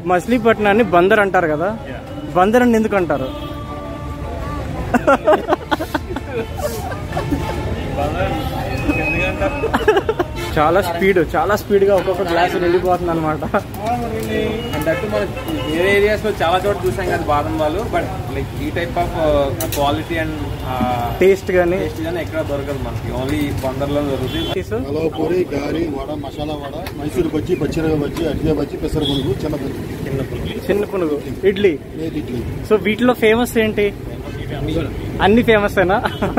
మచిలీపట్నాన్ని బందర్ అంటారు కదా బందర్ అని ఎందుకు అంటారు చాలా స్పీడ్ చాలా స్పీడ్ గా ఒక్కొక్క గ్లాస్ వెళ్ళిపోతుంది అనమాట అండ్ దట్టు మనం వేరే ఏరియాస్ లో చాలా చోట్ల చూసాం కదా బాదం పాలు బట్ లైక్ ఈ type of quality and taste గానీ టేస్ట్ కానీ ఎక్కడ దొరకదు మనకి ఓన్లీ బందర్లో దొరుకుతుంది హలో పూరి గారి వడ మసాలా వడ మైసూరు బజ్జి పచ్చిరగ బజ్జి అడ్డియ బజ్జి పెసర పునుగు చిన్న పునుగు చిన్న పునుగు ఇడ్లీ నేతి ఇడ్లీ సో వీటిలో ఫేమస్ ఏంటి అన్ని ఫేమస్ అయినా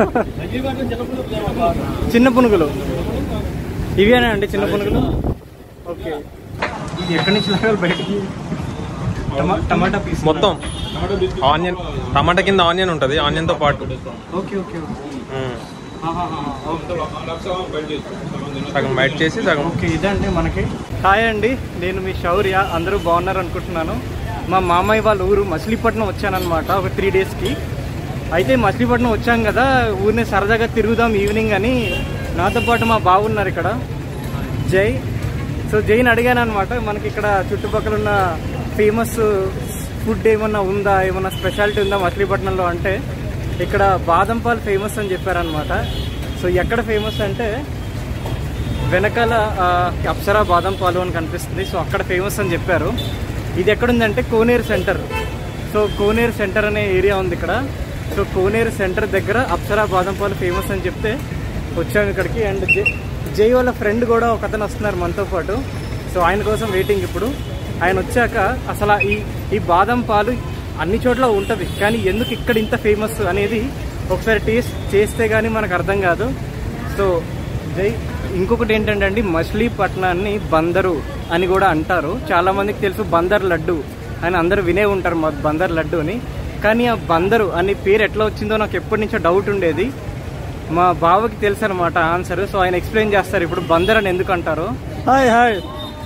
చిన్న పునుగులు ఇవేనా అండి చిన్న పునుగులు ఓకే ఇది ఎక్కడి నుంచి లాగాలి బయటికి టమా- టమాటా పీస్ మొత్తం ఆనియన్ టమాటా కింద ఆనియన్ ఉంటుంది ఆనియన్ తో పాటు ఓకే ఓకే మ్మ్. ఓకే సగం బయట చేసి సగం ఓకే ఇదండి మనకి హాయ్ అండి నేను మీ శౌర్య అందరూ బాగున్నారు అనుకుంటున్నాను మా మామయ్య వాళ్ళ ఊరు మచిలీపట్నం వచ్చానన్నమాట ఒక త్రీ డేస్కి అయితే మచిలీపట్నం వచ్చాం కదా ఊరిని సరదాగా తిరుగుదాం ఈవినింగ్ అని నాతో పాటు మా బావున్నారు ఇక్కడ జై సో జైని అడిగాను అనమాట మనకి ఇక్కడ చుట్టుపక్కల ఉన్న ఫేమస్ ఫుడ్ ఏమన్నా ఉందా ఏమన్నా స్పెషాలిటీ ఉందా మచిలీపట్నంలో అంటే ఇక్కడ బాదం పాలు ఫేమస్ అని చెప్పారనమాట సో ఎక్కడ ఫేమస్ అంటే వెనకాల ఆ, అప్సరా బాదం పాలు అని కనిపిస్తుంది సో అక్కడ ఫేమస్ అని చెప్పారు ఇది ఎక్కడుందంటే Koneru centre so Koneru centre అనే ఏరియా ఉంది ఇక్కడ సో కోనేరు సెంటర్ దగ్గర అప్సరా బాదం పాలు ఫేమస్ అని చెప్తే వచ్చాము ఇక్కడికి అండ్ జై జై వాళ్ళ ఫ్రెండ్ కూడా ఒక అతను వస్తున్నారు మనతో పాటు సో ఆయన కోసం వెయిటింగ్ ఇప్పుడు ఆయన వచ్చాక అసలు ఈ ఈ బాదం పాలు అన్ని చోట్ల ఉంటుంది కానీ ఎందుకు ఇక్కడ ఇంత ఫేమస్ అనేది ఒకసారి టేస్ట్ చేస్తే కానీ మనకు అర్థం కాదు సో జై ఇంకొకటి ఏంటంటే అండి మచిలీపట్నాన్ని బందరు అని కూడా అంటారు చాలా మందికి తెలుసు బందర్ లడ్డు అని అందరూ వినే ఉంటారు మా బందర్ లడ్డు అని కానీ ఆ బందరు అనే పేరు ఎట్లా వచ్చిందో నాకు ఎప్పటి నుంచో డౌట్ ఉండేది మా బావకి తెలుసు అనమాట ఆన్సర్ సో ఆయన ఎక్స్ప్లెయిన్ చేస్తారు ఇప్పుడు బందర్ అని ఎందుకు అంటారు హాయ్ హాయ్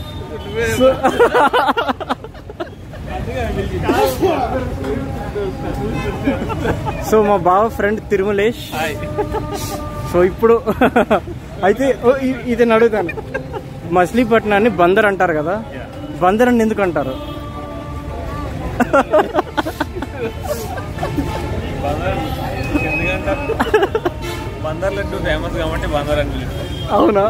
సో మా బావ ఫ్రెండ్ తిరుమలేష్ సో ఇప్పుడు అయితే ఓ, ఇ- ఇది నేను అడుగుతాను మచిలీపట్నాన్ని బందర్ అంటారు కదా బందర్ అని ఎందుకు అంటారు బందర్ లడ్డు ఫేమస్ కాబట్టి బందర్ అని అవునా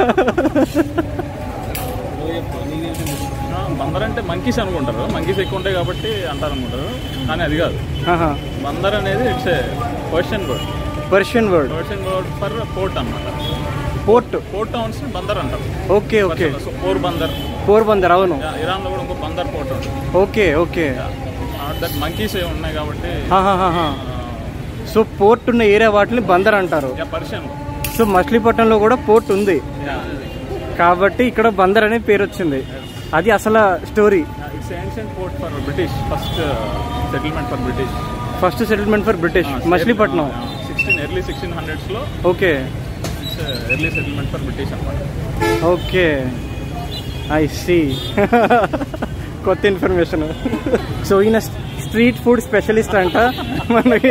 బందర్ అంటే మంకీస్ అనుకుంటారు మంకీస్ ఎక్కువ ఉంటాయి కాబట్టి అంటారు అనుకుంటారు కానీ అది కాదు బందర్ అనేది it's a Persian word Persian word Persian word for port అన్నమాట పోర్ట్ పోర్ట్ టౌన్స్ ని బందర్ అంటారు okay okay so Porbandar Porbandar అవును ఇరాన్ లో కూడా ఇంకో బందర్ పోర్ట్ ఉంటుంది ఓకే ఓకే దట్ మంకీస్ ఉన్నాయి కాబట్టి సో పోర్ట్ ఉన్న ఏరియా వాటిని బందర్ అంటారు పర్షియన్ సో మచిలీపట్నంలో కూడా పోర్ట్ ఉంది కాబట్టి ఇక్కడ బందర్ అనే పేరు వచ్చింది అది అసలు story it's ancient port for British first settlement for British first settlement for British Machilipatnam sixteen early sixteen hundreds లో okay it's early settlement for British అన్నమాట ఓకే ఐ సి కొత్త ఇన్ఫర్మేషన్ సో ఈయన స్ట్రీట్ ఫుడ్ స్పెషలిస్ట్ అంట మనకి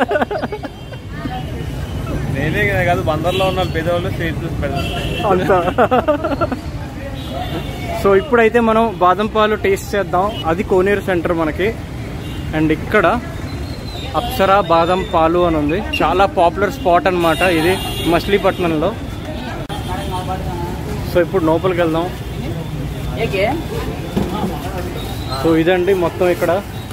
నేనే కాదు బందర్లో ఉన్న పేదవాళ్ళు స్ట్రీట్ ఫుడ్ పెడతారు అంత సో ఇప్పుడైతే మనం బాదం పాలు టేస్ట్ చేద్దాం అది కోనేరు సెంటర్ మనకి అండ్ ఇక్కడ అప్సరా బాదం పాలు అని ఉంది చాలా పాపులర్ స్పాట్ అన్నమాట ఇది మచిలీపట్నంలో సో ఇప్పుడు లోపలికి వెళ్దాం సో ఇదండి మొత్తం ఇక్కడ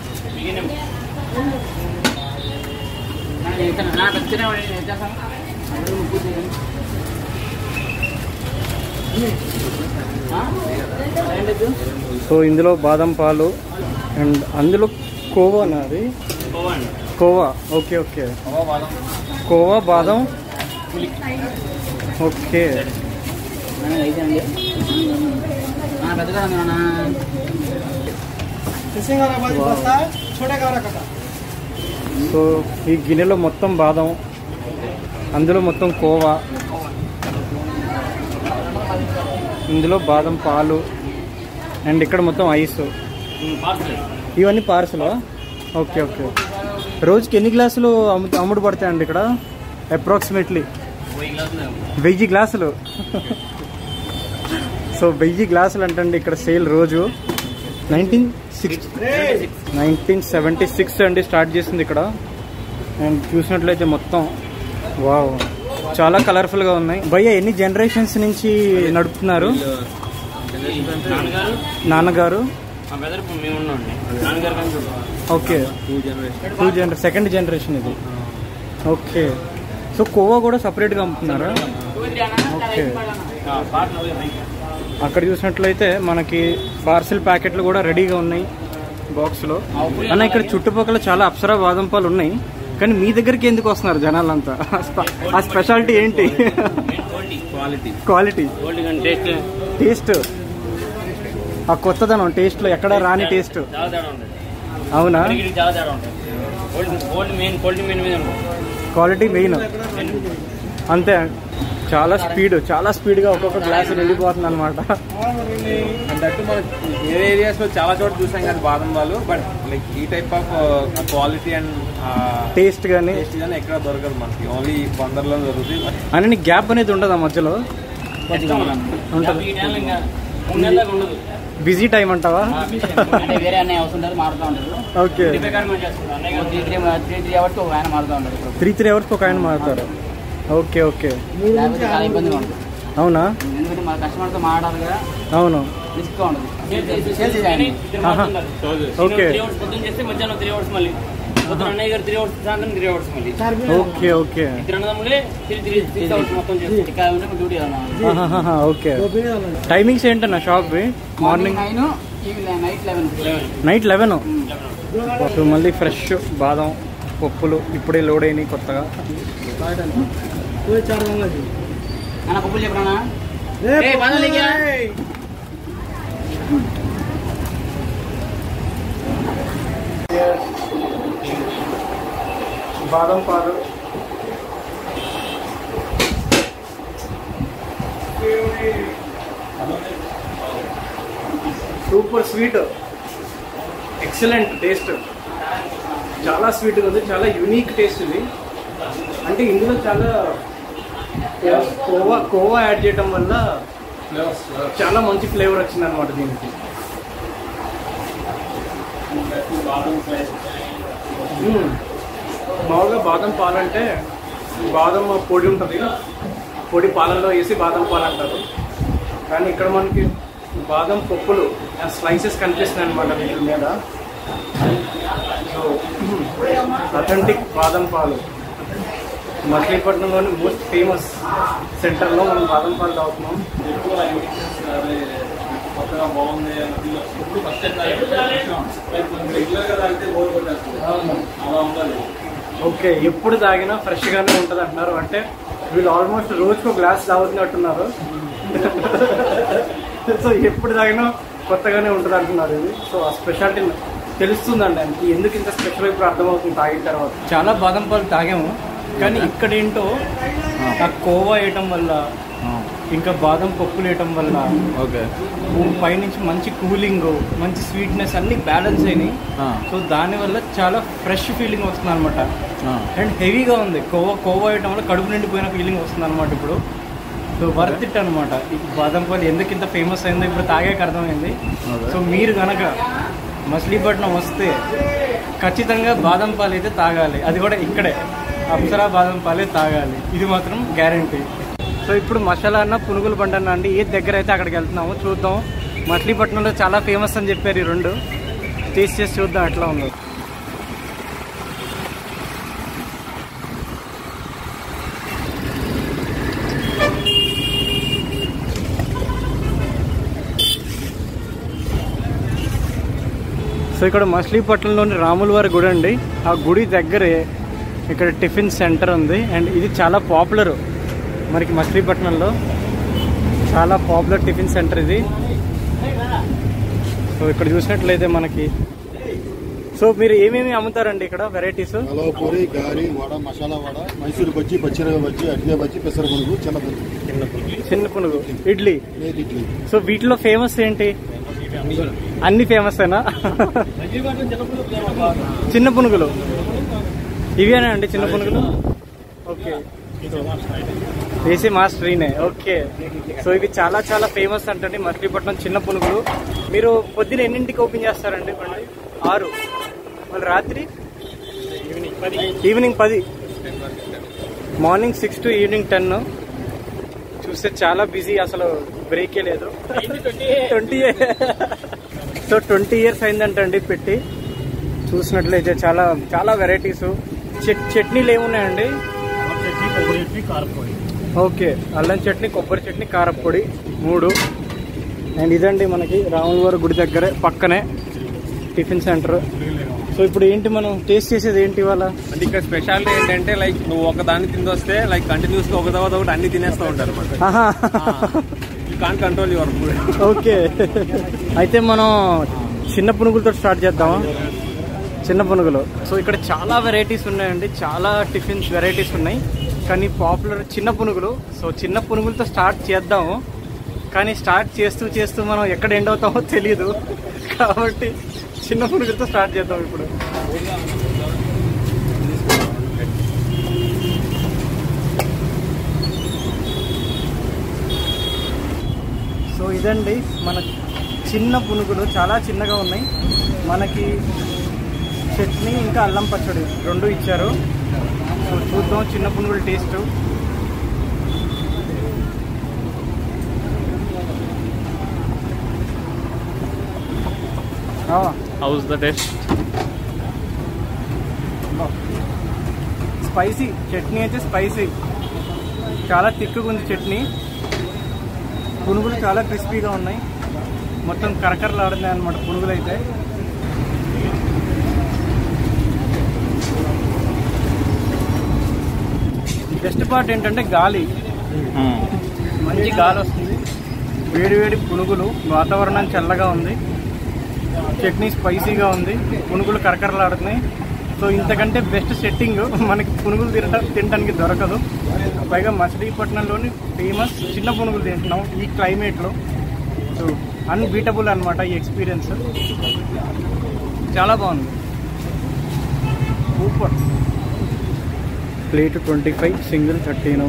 సో ఇందులో బాదం పాలు అండ్ అందులో కోవా నాది కోవా ఓకే ఓకే కోవా బాదం ఓకే సో ఈ గిన్నెలో మొత్తం బాదం అందులో మొత్తం కోవా ఇందులో బాదం పాలు అండ్ ఇక్కడ మొత్తం ఐస్ ఇవన్నీ పార్సలా ఓకే ఓకే రోజుకి ఎన్ని గ్లాసులు అమ్ము అమ్ముడు పడతాయండి ఇక్కడ అప్రాక్సిమేట్లీ వెయ్యి గ్లాసులు సో వెయ్యి గ్లాసులు అంటండి ఇక్కడ సేల్ రోజు nineteen six nineteen seventy six అండి స్టార్ట్ చేసింది ఇక్కడ అండ్ చూసినట్లయితే మొత్తం వావ్ చాలా కలర్ఫుల్ గా ఉన్నాయి భయ్య ఎన్ని జనరేషన్స్ నుంచి నడుపుతున్నారు నాన్నగారు నాన్నగారు మా బ్రదర్ మేము ఉన్నాండి నాన్నగారు కానీ చూడండి ఓకే టూ జనరేషన్ టూ జనరే సెకండ్ జనరేషన్ ఇది ఓకే సో కోవా కూడా సపరేట్గా అమ్ముతున్నారా ఓకే అక్కడ చూసినట్లయితే మనకి పార్సిల్ ప్యాకెట్లు కూడా రెడీగా ఉన్నాయి బాక్స్లో అన్న ఇక్కడ చుట్టుపక్కల చాలా అప్సరా బాదం పాలు ఉన్నాయి కానీ మీ దగ్గరికి ఎందుకు వస్తున్నారు జనాలంతా ఆ స్ప- ఆ స్పెషాలిటీ ఏంటి క్వాలిటీ క్వాలిటీ గోల్డ్ కానీ టేస్ట్ టేస్ట్ ఆ కొత్తదనం టేస్ట్లో ఎక్కడ రాని టేస్ట్ చాలా తేడా ఉంటుంది అవునా ఇక్కడికి చాలా తేడా ఉంటుంది gold gold main quality main మీద ఉంటుంది క్వాలిటీ మెయిన్ అంతే చాలా స్పీడ్ చాలా స్పీడ్గా ఒక్కొక్క గ్లాస్ నిండిపోతుంది అనమాట అండ్ దట్టు మనం వేరే ఏరియాస్ లో చాలా చోట్ల చూసాం కదా బాదం పాలు బట్ లైక్ ఈ type of quality and taste కానీ టేస్ట్ కానీ ఎక్కడ దొరకదు మనకి ఓన్లీ బందర్లో దొరుకుతుంది అని నీకు గ్యాప్ అనేది ఉండదు ఆ మధ్యలో ఉంటుంది ఈ టైంలో ఇంకా మూడు నెలల దాకా ఉండదు బిజీ టైం అంటావా అంటే వేరే అన్నయ్య వస్తుంటారు మారుతూ ఉంటారు ఓకే ప్రకారం మనం చేస్తున్నాం అన్నయ్య గారు three three three three hours ఒక ఆయన మారుతూ ఉంటారు ఇప్పుడు త్రీ త్రీ అవర్స్ ఒక ఆయన మారుతారు ఓకే ఓకే లేకపోతే చాలా ఇబ్బందిగా ఉంటుంది అవునా ఎందుకంటే మా కస్టమర్తో మాట్లాడాలి కదా అవును రిస్క్గా ఉంటుంది చేసి- సేల్స్ కానీ చేయాలి ఇద్దరు మారుతున్నారు. ఓకే త్రీ అవర్స్ పొద్దున్న చేస్తే మధ్యాహ్నం త్రీ అవర్స్ మళ్ళీ పొద్దున అన్నయ్య గారు త్రీ అవర్స్ సాయంత్రం త్రీ అవర్స్ మళ్ళీ ఓకే ఓకే ఇద్దరు అన్నదమ్ములే త్రీ త్రీ సిక్స్ అవర్స్ మొత్తం చేస్తారు ఇక్కడ ఉంటే డ్యూటీ ఆహాహా, ఓకే టైమింగ్స్ ఏంటన్నా shop morning nine evening night eleven night eleven so మళ్ళీ ఫ్రెష్ బాదం పప్పులు ఇప్పుడే లోడ్ అయినాయి కొత్తగా అన్న పప్పులు చెప్పరా బంధువులకి బాదం పాలు సూపర్ స్వీట్ ఎక్సలెంట్ టేస్ట్ చాలా స్వీట్గా ఉంది చాలా యూనిక్ టేస్ట్ ఇది అంటే ఇందులో చాలా కోవా కోవా యాడ్ చేయడం వల్ల చాలా మంచి ఫ్లేవర్ వచ్చింది అనమాట దీనికి మ్మ్. మామూలుగా బాదం పాలు అంటే బాదం పొడి ఉంటుంది పొడి పాలల్లో వేసి బాదం పాలు అంటారు కానీ ఇక్కడ మనకి బాదం పప్పులు స్లైసెస్ కనిపిస్తున్నాయి అనమాట వీటి మీద అథెంటిక్ బాదం పాలు మచిలీపట్నంలోని మోస్ట్ ఫేమస్ సెంటర్లో మనం బాదం పాలు తాగుతున్నాం కొత్తగా బాగుంది ఇప్పుడు ఫస్ట్ రెగ్యులర్ గా తాగితే బోర్ కొట్టేస్తుంది అలా ఉండాలి ఓకే ఎప్పుడు తాగినా ఫ్రెష్గానే ఉంటుంది అంటున్నారు అంటే వీళ్ళు ఆల్మోస్ట్ రోజుకు ఒక గ్లాస్ తాగుతున్నట్టున్నారు సో ఎప్పుడు తాగినా కొత్తగానే ఉంటుంది అంటున్నారు ఇది సో ఆ స్పెషాలిటీ తెలుస్తుందండి ఆయనకి ఎందుకు ఇంత స్పెషల్ ఇప్పుడు అర్థమవుతుంది తాగిన తర్వాత చాలా బాదం పాలు తాగాము కానీ ఇక్కడ ఏంటో ఆ కోవా వేయటం వల్ల ఇంకా బాదం పప్పులు వేయటం వల్ల ఓకే పైనుంచి మంచి కూలింగ్ మంచి స్వీట్నెస్ అన్ని బ్యాలెన్స్ అయినాయి సో దానివల్ల చాలా ఫ్రెష్ ఫీలింగ్ వస్తుంది అనమాట అండ్ హెవీగా ఉంది కోవా కోవా వేయటం వల్ల కడుపు నిండిపోయిన ఫీలింగ్ వస్తుంది అనమాట ఇప్పుడు సో వర్త్ ఇట్ అనమాట ఈ బాదం పాలు ఎందుకు ఇంత ఫేమస్ అయిందో ఇప్పుడు తాగాక అర్థమైంది సో మీరు కనుక మచిలీపట్నం వస్తే ఖచ్చితంగా బాదం పాలు అయితే తాగాలి అది కూడా ఇక్కడే అప్సరా బాదం పాలే తాగాలి ఇది మాత్రం గ్యారంటీ సో ఇప్పుడు మసాలా అన్న పునుగులు బండి అన్న అండి ఏ దగ్గర అయితే అక్కడికి వెళ్తున్నాము చూద్దాం మచిలీపట్నంలో చాలా ఫేమస్ అని చెప్పారు ఈ రెండు టేస్ట్ చేసి చూద్దాం ఎట్లా ఉందో సో ఇక్కడ మచిలీపట్నంలోని రాముల వారి గుడి అండి ఆ గుడి దగ్గరే ఇక్కడ టిఫిన్ సెంటర్ ఉంది అండ్ ఇది చాలా పాపులర్ మనకి మచిలీపట్నంలో చాలా పాపులర్ టిఫిన్ సెంటర్ ఇది సో ఇక్కడ చూసినట్లయితే మనకి సో మీరు ఏమేమి అమ్ముతారండి ఇక్కడ వెరైటీస్ హలో పూరి గారి వడ మసాలా వడ మైసూరు బజ్జీ పచ్చిరగ బజ్జీ అడ్డిగా బజ్జీ పెసర పునుగు చిన్న పునుగు చిన్న పునుగు ఇడ్లీ లేదు ఇడ్లీ సో వీటిలో ఫేమస్ ఏంటి అన్ని ఫేమస్ అయినా చిన్న పునుగులు ఇవేనా అండి చిన్న పునుగులు ఓకే దేశీ మాస్టర్ ఈయనే ఓకే సో ఇవి చాలా చాలా ఫేమస్ అంటండి మచిలీపట్నం చిన్న పునుగులు మీరు పొద్దున ఎన్నింటికి ఓపెన్ చేస్తారండి బండి ఆరు మళ్ళీ రాత్రి ఈవినింగ్ పది morning six to evening ten చూస్తే చాలా బిజీ అసలు బ్రేకే లేదు ట్వంటీ సో ట్వంటీ ఇయర్స్ అయిందంటండి పెట్టి చూసినట్లయితే చాలా చాలా వెరైటీస్ చట్నీలు ఏమున్నాయండి ఓకే అల్లం చట్నీ కొబ్బరి చట్నీ కారపొడి మూడు అండ్ ఇదండి మనకి రాములవారి గుడి దగ్గరే పక్కనే టిఫిన్ సెంటర్ సో ఇప్పుడు ఏంటి మనం టేస్ట్ చేసేది ఏంటి ఇవాళ అంటే ఇక్కడ స్పెషాలిటీ ఏంటంటే లైక్ నువ్వు ఒక దాన్ని తిందొస్తే లైక్ కంటిన్యూస్ గా ఒక తర్వాత ఒకటి అన్ని తినేస్తూ ఉంటారు అనమాట ఆహా. You can control your food okay అయితే మనం చిన్న పునుగులతో స్టార్ట్ చేద్దామా చిన్న పునుగులు సో ఇక్కడ చాలా వెరైటీస్ ఉన్నాయండి చాలా టిఫిన్స్ వెరైటీస్ ఉన్నాయి కానీ పాపులర్ చిన్న పునుగులు సో చిన్న పునుగులతో స్టార్ట్ చేద్దాము కానీ స్టార్ట్ చేస్తూ చేస్తూ మనం ఎక్కడ ఎండ్ అవుతామో తెలియదు కాబట్టి చిన్న పునుగులతో స్టార్ట్ చేద్దాం ఇప్పుడు సో ఇదండి మన చిన్న పునుగులు చాలా చిన్నగా ఉన్నాయి మనకి చట్నీ ఇంకా అల్లం పచ్చడి రెండు ఇచ్చారు సో చూద్దాం చిన్న పునుగుల taste how's the taste spicy chutney అయితే స్పైసీ చాలా తిక్కుగా ఉంది చట్నీ పునుగులు చాలా క్రిస్పీగా ఉన్నాయి మొత్తం కరకరలాడున్నాయి అనమాట పునుగులు అయితే బెస్ట్ పార్ట్ ఏంటంటే గాలి మంచి గాలి వస్తుంది వేడి వేడి పునుగులు వాతావరణం చల్లగా ఉంది చట్నీ స్పైసీగా ఉంది పునుగులు కరకరలాడుతున్నాయి సో ఇంతకంటే బెస్ట్ సెట్టింగ్ మనకి పునుగులు తినట తినడానికి దొరకదు పైగా మచిలీపట్నంలోని ఫేమస్ చిన్న పునుగులు తింటున్నాం ఈ క్లైమేట్లో సో అన్బీటబుల్ అనమాట ఈ ఎక్స్పీరియన్స్ చాలా బాగుంది super plate twenty five single థర్టీను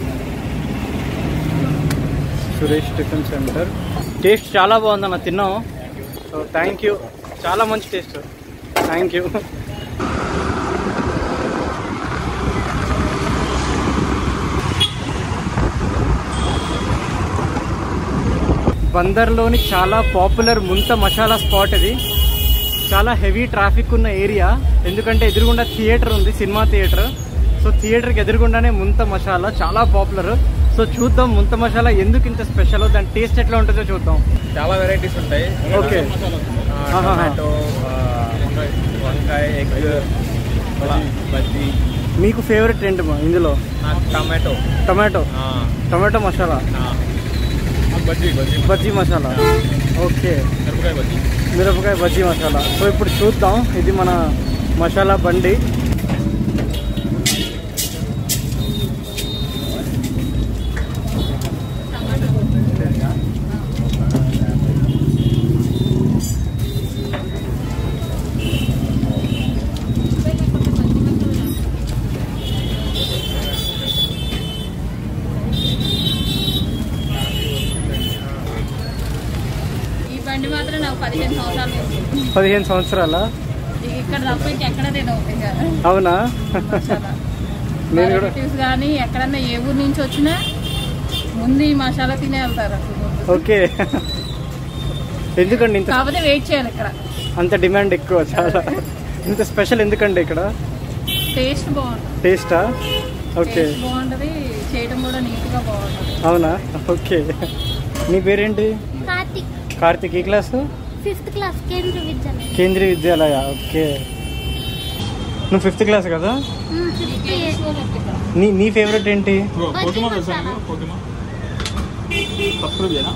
సురేష్ టిఫిన్ సెంటర్ టేస్ట్ చాలా బాగుందన్న తిన్నాం సో థ్యాంక్ యూ చాలా మంచి టేస్ట్ థ్యాంక్ యూ బందర్లోని చాలా పాపులర్ ముంత మసాలా స్పాట్ ఇది చాలా హెవీ ట్రాఫిక్ ఉన్న ఏరియా ఎందుకంటే ఎదురుగుండా థియేటర్ ఉంది సినిమా థియేటర్ సో థియేటర్కి ఎదురుగుండానే ముంత మసాలా చాలా పాపులర్ సో చూద్దాం ముంత మసాలా ఎందుకు ఇంత స్పెషల్ దాని టేస్ట్ ఎట్లా ఉంటుందో చూద్దాం చాలా వెరైటీస్ ఉంటాయి ఓకే ఆ, ఆహాహా. టొమాటో ఆ, వంకాయ ఎగ్ బజ్జీ మీకు ఫేవరెట్ ఏంటి మా ఇందులో నాకు టమాటో టమాటో ఆ, టమాటో మసాలా ఆ. నాకు బజ్జీ బజ్జీ బజ్జీ మసాలా ఓకే మిరపకాయ బజ్జీ మిరపకాయ బజ్జీ మసాలా సో ఇప్పుడు చూద్దాం ఇది మన మసాలా బండి ఈ బండి మాత్రం నాకు పదిహేను సంవత్సరాలు ఉంది. పదిహేను సంవత్సరాల ఇక ఇక్కడ తప్ప ఇంకెక్కడ నేను ఇంకా అవునా మసాలా నేను కూడా రిలేటివ్స్ కానీ ఎక్కడన్నా ఏ ఊరు నుంచి వచ్చినా ముందు ఈ మసాలా తినే వెళ్తారు అసలు ముందు. ఓకే ఎందుకండి ఇంత కాకపోతే వెయిట్ చేయాలి ఇక్కడ అంత డిమాండ్ ఎక్కువ చాలా ఇంత స్పెషల్ ఎందుకండి ఇక్కడ టేస్ట్ బాగుంటుంది టేస్టా ఓకే టేస్ట్ బాగుంటది చేయడం కూడా నీట్ గా బాగుంటది అవునా ఓకే నీ పేరేంటి కార్తిక్ కార్తిక్ ఈ class fifth class Kendra Vidyalayam Kendriya Vidyalaya okay నువ్వు ఫిఫ్త్ క్లాస్ కదా మ్మ్, ఫిఫ్త్ ఏ. నీ నీ ఫేవరెట్ ఏంటి బజ్జీ మసాలా. సబ్స్క్రైబ్ చేయనా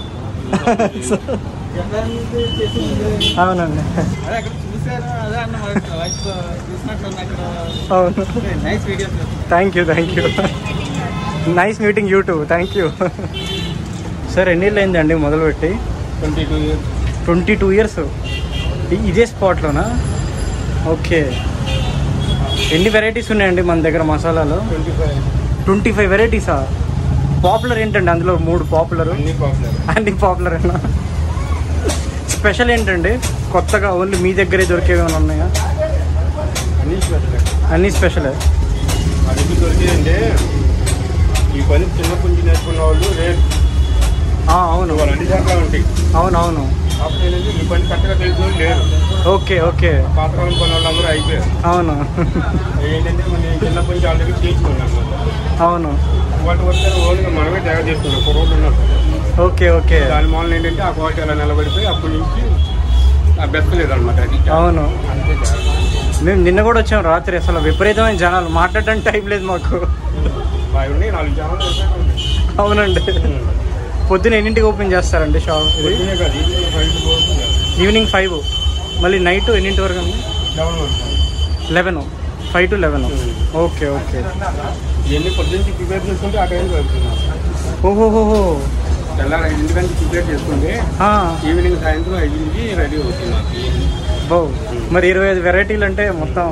అవునండి అదే అక్కడ చూసారు అదే అన్న లైక్ చూసినట్టు అక్కడ అవును nice videos thank you thank you nice meeting you too thank you sir ఎన్నేళ్ళు అయిందండి మొదలుపెట్టి twenty two years twenty two years ఇదే స్పాట్లోనా ఓకే ఎన్ని వెరైటీస్ ఉన్నాయండి మన దగ్గర మసాలాలో ట్వంటీ ఫైవ్ ట్వంటీ ఫైవ్ వెరైటీసా పాపులర్ ఏంటండి అందులో మూడు పాపులర్ అన్ని పాపులర్ అన్ని పాపులర్ అయినా స్పెషల్ ఏంటండి కొత్తగా ఓన్లీ మీ దగ్గరే దొరికేవి ఏమైనా ఉన్నాయా అన్ని స్పెషల్ అన్నీ స్పెషలే అది ఎందుకు దొరికిందంటే ఈ పని చిన్నప్పటి నుంచి నేర్చుకున్న వాళ్ళు రేపు ఆ, అవును వాళ్ళు అన్ని చోట్ల ఉంటాయి అవును అవును కాకపోతే ఏంటంటే ఈ పని కరెక్ట్గా తెలిసిన వాళ్ళు లేరు ఓకే ఓకే పాతకాలం పని వాళ్ళందరూ అయిపోయారు అవును ఏంటంటే మన చిన్నప్పటి నుంచి ఆల్రెడీ చేసుకున్నాం అవును వాటి వస్తే ఓన్గా మనమే తయారు చేసుకున్నాం కుర్రోళ్ళు ఉన్నారు ఓకే ఓకే దాని మూలన ఏంటంటే ఆ క్వాలిటీ అలా నిలబడిపోయి అప్పటి నుంచి బెస్తలేదు అనమాట అది అవును అంతే తేడా. మేము నిన్న కూడా వచ్చాం రాత్రి అసలు విపరీతమైన జనాలు మాట్లాడడానికి టైం లేదు మాకు బాగా ఉన్నాయి నాలుగు జనాలు వచ్చాక ఉన్నాయి. అవునండి పొద్దున ఎన్నింటికి ఓపెన్ చేస్తారండి షాప్ ఇది పొద్దున్నే కాదు ఈవినింగ్ ఫైవ్ టు ఫోర్ ఉంది. ఈవినింగ్ ఫైవ్ మళ్ళీ నైట్ ఎన్నింటి వరకు అండి లెవెన్ వరకు. Eleven five to eleven okay okay ఇవన్నీ పొద్దున్న ప్రిపేర్ చేసుకుంటే ఆ టైంకి వెళ్తున్నాం ఓహోహోహో తెల్లారి ఐదింటికంటే ప్రిపేర్ చేసుకుంటే ఆ, ఈవినింగ్ సాయంత్రం ఐదింటికి రెడీ అవుతున్నాం బో మరి ఇరవై ఐదు వెరైటీలు అంటే మొత్తం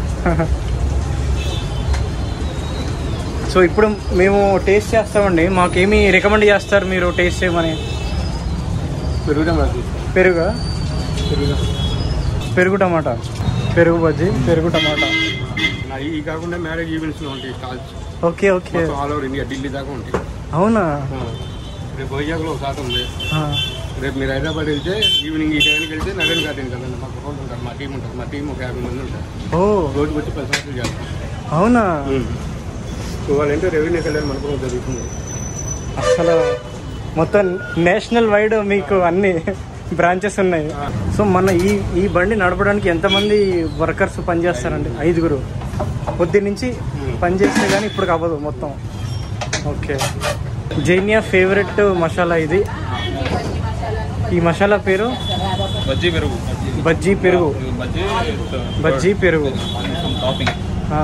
సో ఇప్పుడు మేము టేస్ట్ చేస్తామండి మాకేమి రికమెండ్ చేస్తారు మీరు టేస్ట్ చేయమని పెరుగుదాం అది పెరుగు పెరుగుదాం పెరుగు టమాటా పెరుగు బజ్జీ పెరుగు టమాటా నా ఈ కాకుండా మ్యారేజ్ ఈవెంట్స్లో ఉంటాయి స్టాల్స్ ఓకే ఓకే మొత్తం ఆల్ ఓవర్ ఇండియా ఢిల్లీ దాకా ఉంటాయి అవునా రేపు వైజాగ్లో ఒక శాతం ఉంది ఆ, రేపు మీరు హైదరాబాద్ వెళ్తే ఈవినింగ్ ఈ టైంకి వెళ్తే నరేన్ గార్డెన్ కదండి మాకు రోజు ఉంటారు మా టీం ఉంటుంది మా టీం ఒక యాభై మంది ఉంటారు ఓ రోజుకి వచ్చి పది సంవత్సరాలు చేస్తాం అవునా సో వాళ్ళంటే రెవెన్యూ కళ్యాణ్ మనకు జరుగుతుంది అసలు మొత్తం నేషనల్ వైడ్ మీకు అన్ని బ్రాంచెస్ ఉన్నాయి సో మన ఈ ఈ బండి నడపడానికి ఎంతమంది వర్కర్స్ పనిచేస్తారండి ఐదుగురు పొద్దు నుంచి పని చేస్తే కానీ ఇప్పుడు అవ్వదు మొత్తం ఓకే జైనియా ఫేవరెట్ మసాలా ఇది ఈ మసాలా పేరు బజ్జీ పెరుగు బజ్జీ పెరుగు బజ్జీ బజ్జీ పెరుగు టాపింగ్ ఆ.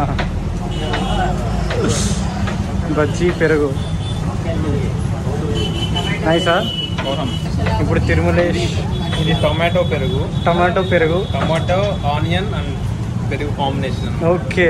బజ్జీ పెరుగు నైసా ఇప్పుడు తిరుమలేష్ ఇది టొమాటో పెరుగు టమాటో పెరుగు టమాటో ఆనియన్ అండ్ పెరుగు కాంబినేషన్ ఓకే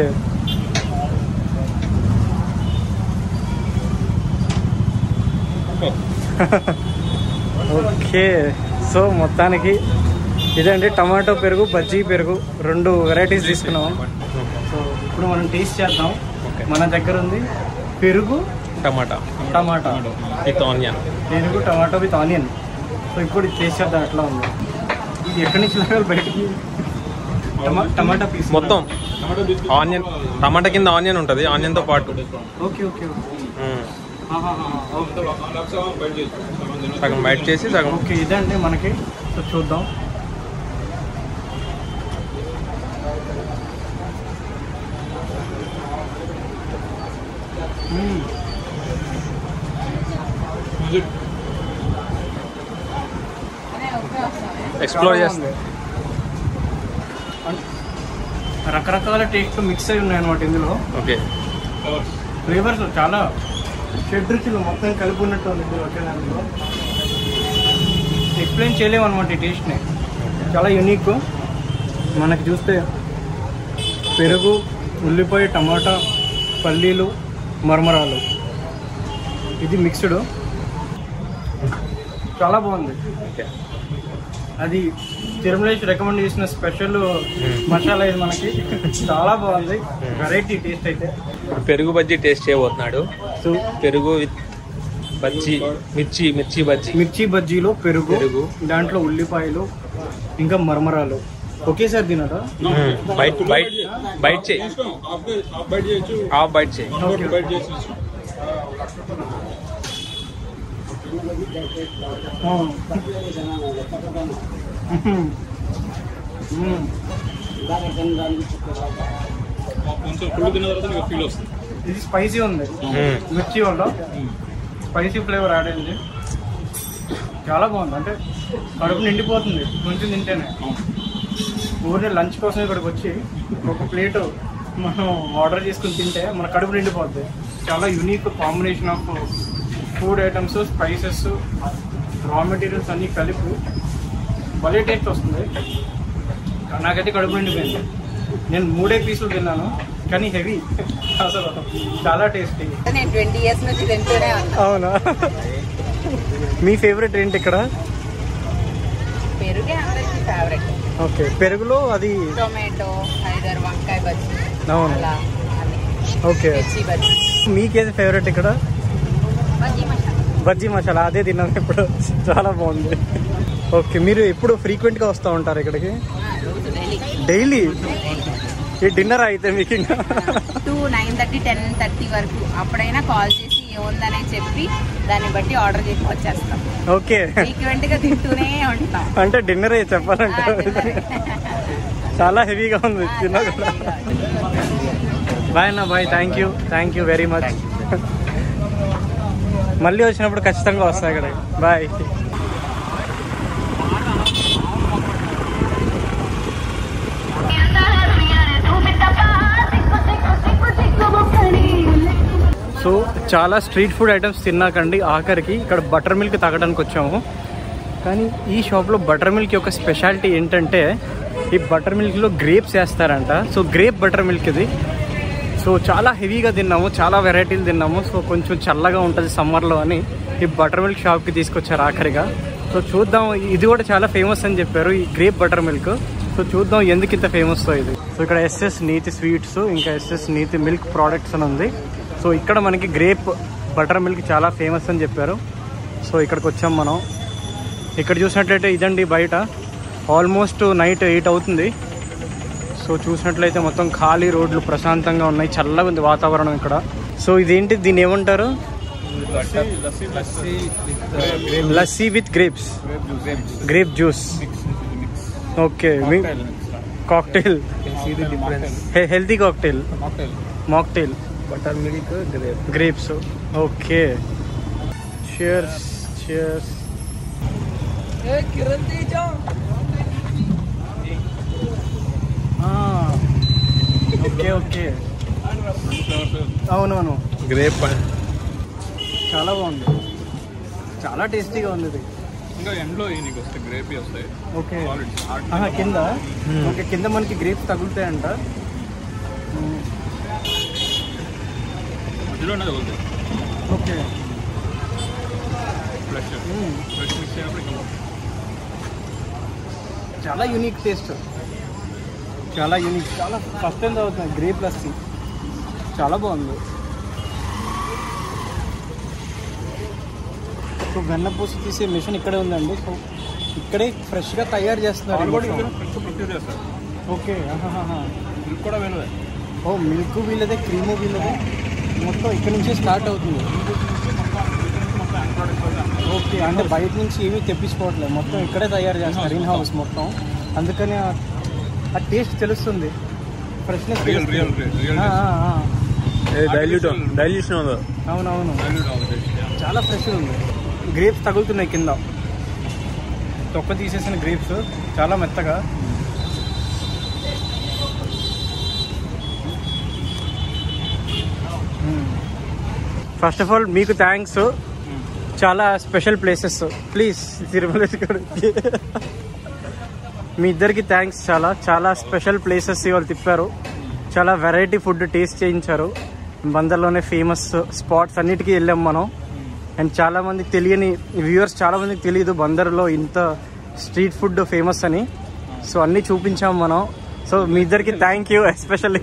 ఓకే సో మొత్తానికి ఇదండి టమాటో పెరుగు బజ్జీ పెరుగు రెండు వెరైటీస్ తీసుకున్నాం సో ఇప్పుడు మనం టేస్ట్ చేద్దాం మన దగ్గర ఉంది పెరుగు టమాటా టమాటా విత్ ఆనియన్ పెరుగు టమాటో విత్ ఆనియన్ సో ఇప్పుడు ఇది టేస్ట్ చేద్దాం ఎట్లా ఉంది ఇది ఎక్కడి నుంచి లాగాలి బయటికి టమా టమాటా పీస్ మొత్తం ఆనియన్ టమాటా కింద ఆనియన్ ఉంటుంది ఆనియన్తో పాటు ఓకే ఓకే మ్మ్. ఓకే సగం బయట చేసి సగం ఓకే ఇదండి మనకి సో చూద్దాం మ్మ్. ఎక్స్ప్లోర్ చాలా చేస్తాం బాగుంది. అన్- రకరకాల టేస్ట్ మిక్స్ అయి ఉన్నాయి అనమాట ఇందులో ఓకే ఫ్లేవర్స్ చాలా షెడ్ రుచులు మొత్తం కలిపి ఉన్నట్టు ఉంది ఇందులో ఒకే దాంట్లో ఎక్స్ప్లెయిన్ చేయలేము అనమాట ఈ టేస్ట్ని చాలా యూనిక్ మనకి చూస్తే పెరుగు ఉల్లిపాయ టమాటా పల్లీలు మరమరాలు ఇది మిక్స్డ్ చాలా బాగుంది ఓకే అది తిరుమలేష్ రికమెండ్ చేసిన స్పెషల్ మసాలా ఇది మనకి చాలా బాగుంది వెరైటీ టేస్ట్ అయితే ఇప్పుడు పెరుగు బజ్జీ టేస్ట్ చేయబోతున్నాడు సో పెరుగు విత్ బజ్జీ మిర్చి మిర్చి బజ్జీ మిర్చి బజ్జీలో పెరుగు పెరుగు. దాంట్లో ఉల్లిపాయలు ఇంకా మరమరాలు ఒకేసారి తినడా బైట్ బైట్ బైట్ చేయి హాఫ్ బైట్ చేయి అవును. మ్మ్. కొంచెం ఫుడ్ తిన్న తర్వాత నీకు ఫీల్ వస్తుంది ఇది స్పైసీ ఉంది మ్మ్. మిర్చి వల్ల స్పైసీ ఫ్లేవర్ యాడ్ అయింది చాలా బాగుంది అంటే కడుపు నిండిపోతుంది కొంచెం తింటేనే ఊరినే లంచ్ కోసం ఇక్కడికి వచ్చి ఒక ప్లేట్ మనం ఆర్డర్ చేసుకుని తింటే మన కడుపు నిండిపోద్ది చాలా unique combination of food items spices raw materials అన్నీ కలిపి భలే టేస్ట్ వస్తుంది నాకైతే కడుపు నిండిపోయింది నేను మూడే పీసులు తిన్నాను కానీ హెవీ అసలు చాలా టేస్టీ నేను ట్వంటీ ఇయర్స్ నుంచి తింటూనే ఉన్నా అవునా మీ ఫేవరెట్ ఏంటి ఇక్కడ పెరుగే అందరికి ఫేవరెట్ ఓకే పెరుగులో అది టొమాటో హైదర్ వంకాయ బజ్జీ అవును. అలా అన్ని. ఓకే మిర్చి బజ్జీ మీకేది ఫేవరెట్ ఇక్కడ బజ్జీ మసాలా బజ్జీ మసాలా అదే తిన్నాను ఇప్పుడు చాలా బాగుంది ఓకే మీరు ఎప్పుడు ఫ్రీక్వెంట్గా వస్తూ ఉంటారు ఇక్కడికి ఆ, రోజు డైలీ డైలీ ఈ డిన్నర్ అయితే మీకు ఇంకా two nine thirty ten thirty వరకు అప్పుడైనా కాల్ చేసి ఏముందనే చెప్పి దాన్ని బట్టి ఆర్డర్ చేసి వచ్చేస్తాం ఓకే ఫ్రీక్వెంట్ గా తింటూనే ఉంటాం అంటే డిన్నర్ ఆ, చెప్పాలంటే తిన్నరే. చాలా హెవీగా ఉంది తిన్నా కూడా బాయ్ అన్న bye thank you thank you very much మళ్ళీ వచ్చినప్పుడు ఖచ్చితంగా వస్తాయి ఇక్కడ బాయ్ సో చాలా స్ట్రీట్ ఫుడ్ ఐటమ్స్ తిన్నాకండి ఆఖరికి ఇక్కడ బటర్ మిల్క్ తాగడానికి వచ్చాము కానీ ఈ షాప్లో బటర్ మిల్క్ యొక్క స్పెషాలిటీ ఏంటంటే ఈ బటర్ మిల్క్లో గ్రేప్స్ వేస్తారంట సో గ్రేప్ బటర్ మిల్క్ ఇది సో చాలా హెవీగా తిన్నాము చాలా వెరైటీలు తిన్నాము సో కొంచెం చల్లగా ఉంటుంది సమ్మర్లో అని ఈ బటర్ మిల్క్ షాప్కి తీసుకొచ్చారు ఆఖరిగా సో చూద్దాం ఇది కూడా చాలా ఫేమస్ అని చెప్పారు ఈ గ్రేప్ బటర్ మిల్క్ సో చూద్దాం ఎందుకు ఇంత ఫేమస్ ఇది సో ఇక్కడ ఎస్ఎస్ నీతి స్వీట్స్ ఇంకా ఎస్ఎస్ నీతి మిల్క్ ప్రోడక్ట్స్ అని ఉంది సో ఇక్కడ మనకి గ్రేప్ బటర్ మిల్క్ చాలా ఫేమస్ అని చెప్పారు సో ఇక్కడికి వచ్చాం మనం ఇక్కడ చూసినట్లయితే ఇదండి బయట ఆల్మోస్ట్ నైట్ ఎయిట్ అవుతుంది సో చూసినట్లయితే మొత్తం ఖాళీ రోడ్లు ప్రశాంతంగా ఉన్నాయి చల్లగా ఉంది వాతావరణం ఇక్కడ సో ఇదేంటి దీన్ని ఏమంటారు lassi with grapes grape juice okay cocktail healthy cocktail mocktail butter milk grape grapes okay cheers cheers okay okay అవునవును గ్రేప్ చాలా బాగుంది చాలా టేస్టీగా ఉంది ఇది ఇంకా ఎండ్లో నీకు వస్తాయి గ్రేపీ వస్తాయి ఓకే Solid. ఆహా, కింద ఓకే కింద మనకి గ్రేప్స్ తగులుతాయంట మధ్యలోనే తగులుతాయి ఓకే ఫ్రెష్ ఫ్రెష్ మిక్స్ అయినప్పుడు ఇంకా చాలా యూనిక్ టేస్ట్ చాలా యూనిక్ చాలా ఫస్ట్ టైం తాగుతున్నాయి గ్రేప్ లస్సీ చాలా బాగుంది సో వెన్నపూస తీసే మిషన్ ఇక్కడే ఉందండి సో ఇక్కడే ఫ్రెష్గా తయారు చేస్తున్నారు ఈ కూడా మొత్తం. ఇక్కడ ఫ్రెష్ ప్రొడ్యూస్ చేస్తారు ఓకే ఆహాహా. మిల్క్ కూడా వేరే ఓ మిల్క్ వీళ్ళదే క్రీము వీళ్ళదే మొత్తం ఇక్కడ నుంచే స్టార్ట్ అవుతుంది ఓకే అంటే బయట నుంచి ఏమీ తెప్పించుకోవట్లేదు మొత్తం ఇక్కడే తయారు చేస్తారు ఇన్ హౌస్ మొత్తం అందుకని ఆ- ఆ టేస్ట్ తెలుస్తుంది freshness real real real dilute dilution ఉందో అవునవును డైల్యూట్ చాలా ఫ్రెష్గా ఉంది గ్రేప్స్ తగులుతున్నాయి కింద తొక్క తీసేసిన గ్రేప్స్ చాలా మెత్తగా ఫస్ట్ ఆఫ్ ఆల్ మీకు థ్యాంక్స్ చాలా స్పెషల్ ప్లేసెస్ ప్లీజ్ తిరుమల మీ ఇద్దరికి థ్యాంక్స్ చాలా చాలా స్పెషల్ ప్లేసెస్ ఇవాళ తిప్పారు చాలా వెరైటీ ఫుడ్ టేస్ట్ చేయించారు బందర్లోనే ఫేమస్ స్పాట్స్ అన్నిటికీ వెళ్ళాం మనం అండ్ చాలా మందికి తెలియని వ్యూవర్స్ చాలా మందికి తెలియదు బందర్లో ఇంత స్ట్రీట్ ఫుడ్ ఫేమస్ అని సో అన్నీ చూపించాం మనం సో మీ ఇద్దరికి థ్యాంక్ యూ ఎస్పెషల్లీ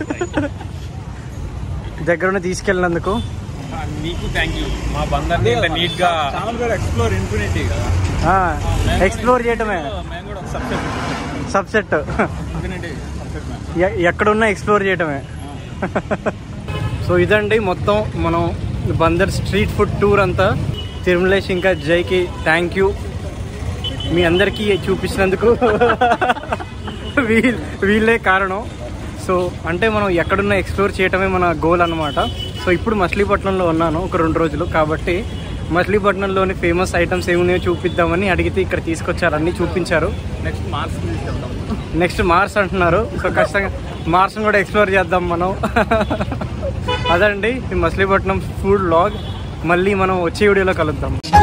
దగ్గరుండి తీసుకెళ్ళినందుకు నీకు థ్యాంక్ యూ మా బందర్ని ఇంత నీట్ గా ఛానల్ కూడా ఎక్స్ప్లోర్ ఇన్ఫినిటీ కదా ఎక్స్ప్లోర్ చేయటమే మేము కూడా ఒక subject subset infinity subject ma'am ఎక్కడున్నా ఎక్స్ప్లోర్ చేయటమే సో ఇదండి మొత్తం మనం బందర్ స్ట్రీట్ ఫుడ్ టూర్ అంతా తిరుమలేష్ ఇంకా జైకి థ్యాంక్ యూ మీ అందరికీ చూపించినందుకు వీల్ వీళ్ళే కారణం సో అంటే మనం ఎక్కడున్నా ఎక్స్ప్లోర్ చేయటమే మన గోల్ అనమాట సో ఇప్పుడు మచిలీపట్నంలో ఉన్నాను ఒక రెండు రోజులు కాబట్టి మచిలీపట్నంలోని ఫేమస్ ఐటమ్స్ ఏమున్నాయో చూపిద్దామని అడిగితే ఇక్కడ తీసుకొచ్చారు అన్నీ చూపించారు నెక్స్ట్ మార్క్స్ తీసుకెళ్తాం నెక్స్ట్ మార్స్ అంటున్నారు సో ఖచ్చితంగా మార్స్ని కూడా ఎక్స్ప్లోర్ చేద్దాం మనం అదండి ఈ మచిలీపట్నం ఫుడ్ లాగ్ మళ్ళీ మనం వచ్చే వీడియోలో కలుద్దాం